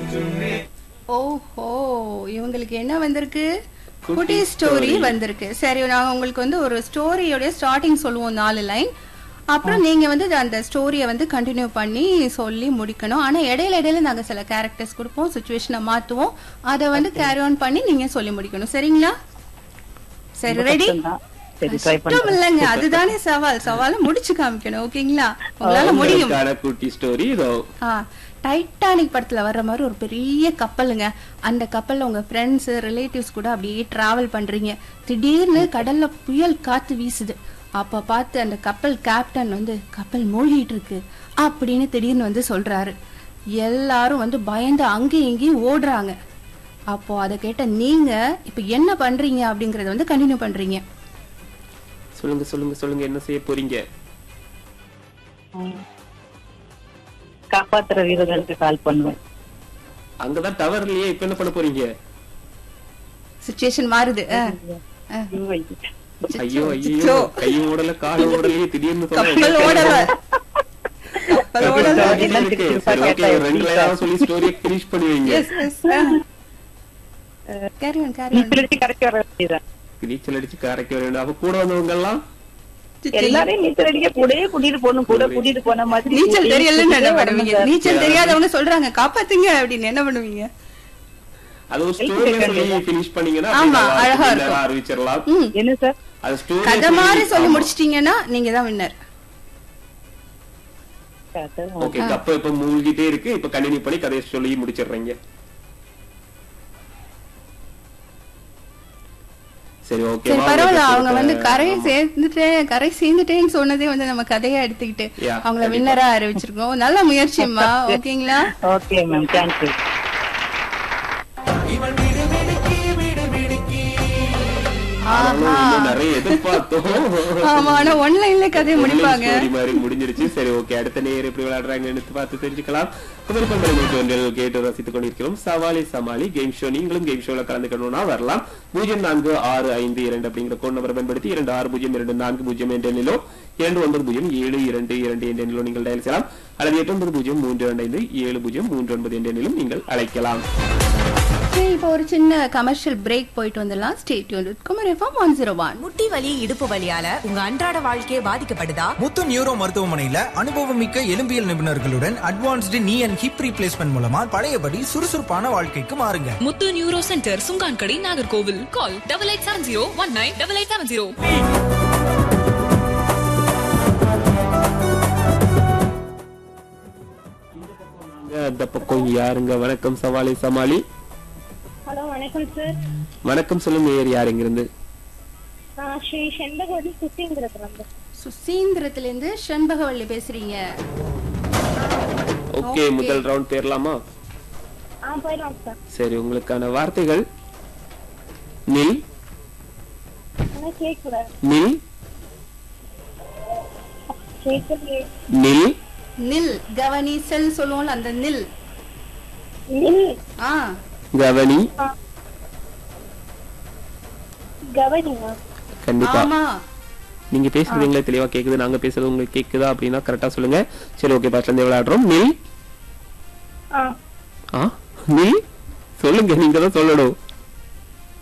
ஓஹோ இவங்களுக்கு என்ன வந்திருக்கு குட்டி ஸ்டோரி வந்திருக்கு சரி நாங்க உங்களுக்கு வந்து ஒரு ஸ்டோரியோட ஸ்டார்டிங் சொல்லுவோம் நாலு லைன் அப்புறம் நீங்க வந்து அந்த ஸ்டோரியை வந்து கண்டினியூ பண்ணி சொல்லி முடிக்கணும் ஆனா இடையில இடையில நாங்க சில கேரக்டர்ஸ் கொடுப்போம் சுச்சுவேஷனை மாத்துவோம் அதை வந்து கேரி ஆன் பண்ணி நீங்க சொல்லி முடிக்கணும் சரிங்களா சரி ரெடி கஷ்டம்தான். சரி ட்ரை கஷ்டம் இல்லைங்க அதுதானே சவால் சவாலை முடிச்சு காமிக்கணும் ஓகேங்களா உங்களால முடியும் உங்களுக்கான குட்டி ஸ்டோரி இதோ ஆ டைட்டானிக் படத்துல வர்ற மாதிரி ஒரு பெரிய கப்பலுங்க அந்த கப்பல்ல உங்க ஃப்ரெண்ட்ஸ் ரிலேட்டிவ்ஸ் கூட அப்படியே டிராவல் பண்றீங்க திடீர்னு கடல்ல புயல் காத்து வீசுது அப்ப பார்த்து அந்த கப்பல் கேப்டன் வந்து கப்பல் மூழ்கிட்டு இருக்கு அப்படின்னு திடீர்னு வந்து சொல்றாரு எல்லாரும் வந்து பயந்து அங்கேயும் இங்கேயும் ஓடுறாங்க அப்போ அதை கேட்ட நீங்க இப்ப என்ன பண்றீங்க அப்படிங்கறத வந்து கண்டினியூ பண்றீங்க சொல்லுங்க சொல்லுங்க சொல்லுங்க என்ன செய்ய போறீங்க ம். காப்பாத்துற வீரர்களுக்கு கால் பண்ணுவேன் அங்கதான் டவர் இல்லையே இப்ப என்ன பண்ண போறீங்க சுச்சுவேஷன் மாறுது ஆ. ஆ. ஐயோ ஐயோ கையும் ஓடல காலும் ஓடலையே திடீர்னு கப்பல் ஓடல கப்பல் ஓடல இருக்கு சரி ஓகே ரெண்டு லைனாவது சொல்லி ஸ்டோரியை ஃபினிஷ் பண்ணுவீங்க yes yes carry on carry on நீச்சல் கரைக்கு வர வேண்டியதுதான். நீச்சல் அடிச்சு கரைக்க வேண்டும் அப்ப கூட வந்தவங்க எல்லாம் எல்லாரையும் நீச்சல் அடிக்க கூடயே கூட்டிட்டு போகணும் கூட கூட்டிட்டு போன மாதிரி நீச்சல் தெரியலன்னு என்ன பண்ணுவீங்க வரணும் நீச்சல் தெரியாதவங்க சொல்றாங்க காப்பாத்துங்க அப்படின்னு என்ன பண்ணுவீங்க அது ஒரு ஸ்டோரியில சொல்லி ஃபினிஷ் பண்ணீங்கன்னா ஆமா, அப்படியே அழகா winner இருக்கும். அறிவிச்சிடலாம் ம் சார். என்ன சார் அது ஸ்டோரி கதை மாதிரி சொல்லி முடிச்சிட்டீங்கன்னா நீங்க தான் வின்னர் கதை. ஓகே கப்ப இப்ப மூழ்கிட்டே இருக்கு இப்ப கண்டினியூ பண்ணி கதையை சொல்லி முடிச்சிடுறீங்க சரி ஓகே சரி பரவாயில்ல அவங்க வந்து கரையை சேர்ந்துட்டேன் கரை சேர்ந்துட்டேன்னு சொன்னதே வந்து நம்ம கதையா எடுத்துக்கிட்டு Yeah, அவங்கள கண்டிப்பா. வின்னரா அறிவிச்சிருக்கோம் நல்ல முயற்சிம்மா ஓகேங்களா ஓகே மேம் தேங்க்யூ ஆஹா நிறைய எதிர்பார்த்தோம் ஆமா ஆனா ஒன்லைன்ல கதையை முடிப்பாங்க ஸ்டோரி மாதிரி முடிஞ்சிருச்சு சரி ஓகே அடுத்த நேர் எப்படி விளையாடுறாங்கன்னு பார்த்து தெரிஞ்சுக்கலாம் குமரி பண்பலை நூற்றி ஒன்றில் கேட்டு ரசித்துக் கொண்டிருக்கிறோம் சவாலி சமாளி கேம் ஷோ நீங்களும் கேம் ஷோல கலந்துக்கணும்னா வரலாம் பூஜ்ஜியம் நான்கு ஆறு ஐந்து இரண்டு அப்படிங்கிற கோட் நம்பரை பயன்படுத்தி இரண்டு ஆறு பூஜ்ஜியம் இரண்டு நான்கு பூஜ்ஜியம் என்ற எண்ணிலோ இரண்டு ஒன்பது பூஜ்ஜியம் ஏழு இரண்டு இரண்டு என்ற எண்ணிலோ நீங்கள் டயல் செய்யலாம் அல்லது எட்டு ஒன்பது பூஜ்ஜியம் மூன்று இரண்டு ஐந்து ஏழு பூஜ்ஜியம் மூன்று ஒன்பது என்ற எண்ணிலும் நீங்கள் அழைக்கலாம் சரி இப்போ ஒரு சின்ன கமர்ஷியல் பிரேக் போயிட்டு வந்துடலாம் state unit Kumari FM one zero one முட்டி வலி இடுப்பு வலியால உங்க அன்றாட வாழ்க்கையே பாதிக்கப்படுதா முத்து நியூரோ மருத்துவமனையில அனுபவமிக்க எலும்பியல் நிபுணர்களுடன் அட்வான்ஸ்டு நீ அண்ட் ஹிப் ரீப்ளேஸ்மெண்ட் மூலமா பழையபடி சுறுசுறுப்பான வாழ்க்கைக்கு மாறுங்க Muthu neuro centre Sunkankadai Nagercoil call double eight seven zero one nine double eight seven zero அந்த பக்கம் யாருங்க வணக்கம் சவாலி சமாளி ஹலோ வணக்கம் சார் வணக்கம் சொல்லுங்க நேர் யார் இங்கிருந்து நான் ஸ்ரீ செண்பகவதி சுசீந்திரத்துல இருந்து சுசீந்திரத்துல இருந்து செண்பகவள்ளி பேசுறீங்க ஓகே Okay. முதல் ரவுண்ட் பேரலாமா ஆ போயிடலாம் சார் சரி உங்களுக்கான வார்த்தைகள் நில் ஆனா கேட்கல நில் கேட்கலையே நில் நில் கவனி செல் சொல்லுவோம்ல அந்த நில் நில் ஆ கவனி கவனிங்க கண்டிப்பா ஆமா நீங்க பேசுறது எங்களுக்கு தெளிவா கேக்குது நாங்க பேசுறது உங்களுக்கு கேக்குதா அப்படின்னா கரெக்டா சொல்லுங்க சரி ஓகே பாஸ்ல இருந்து விளையாடுறோம் நில் ஆ ஆ நில் சொல்லுங்க நீங்க தான் சொல்லணும்